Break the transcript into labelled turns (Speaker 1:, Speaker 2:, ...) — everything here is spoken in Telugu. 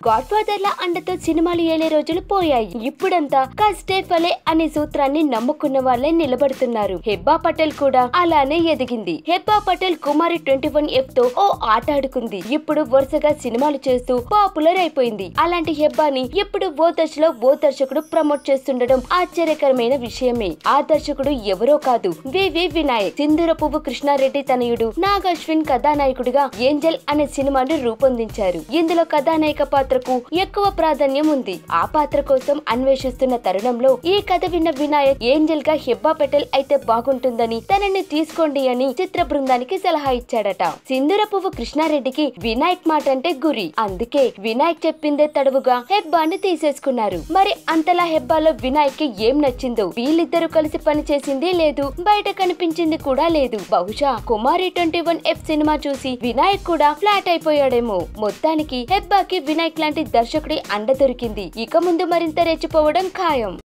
Speaker 1: గాడ్ ఫాదర్ ల అండతో సినిమాలు ఏలే రోజులు పోయాయి ఇప్పుడంతా కష్టే ఫలే అనే సూత్రాన్ని నమ్ముకున్న వాళ్ళే నిలబడుతున్నారు హెబ్బా పటేల్ కూడా అలానే ఎదిగింది Hebah Patel Kumari twenty one F తో ఓ ఆట ఆడుకుంది ఇప్పుడు వరుసగా సినిమాలు చేస్తూ పాపులర్ అయిపోయింది అలాంటి హెబ్బాని ఇప్పుడు ఓ దశలో ఓ దర్శకుడు ప్రమోట్ చేస్తుండడం ఆశ్చర్యకరమైన విషయమే ఆ దర్శకుడు ఎవరో కాదు వివి వినాయక్ సింధూర పువ్వు కృష్ణారెడ్డి తనయుడు నాగశ్విన్ కథానాయకుడిగా ఏంజల్ అనే సినిమాను రూపొందించారు ఇందులో కథానాయక పాత్రకు ఎక్కువ ప్రాధాన్యం ఉంది ఆ పాత్ర కోసం అన్వేషిస్తున్న తరుణంలో ఈ కథ విన్న వినాయక్ ఏంజల్ గా హెబ్బా పెటల్ అయితే బాగుంటుందని తనని తీసుకోండి అని చిత్ర బృందానికి సలహా ఇచ్చాడట సింధూర పువ్వు కృష్ణారెడ్డికి వినాయక్ మాట అంటే గురి అందుకే వినాయక్ చెప్పిందే తడవుగా హెబ్బాని తీసేసుకున్నారు మరి అంతలా హెబ్బాలో వినాయక్ కి ఏం నచ్చిందో వీళ్ళిద్దరూ కలిసి పని చేసింది లేదు బయట కనిపించింది కూడా లేదు బహుశా కుమారి ట్వంటీ వన్ ఎఫ్ సినిమా చూసి వినాయక్ కూడా ఫ్లాట్ అయిపోయాడేమో మొత్తానికి హెబ్బాకి వినాయక్ లాంటి దర్శకుడి అండ దొరికింది ఇక ముందు మరింత రెచ్చిపోవడం ఖాయం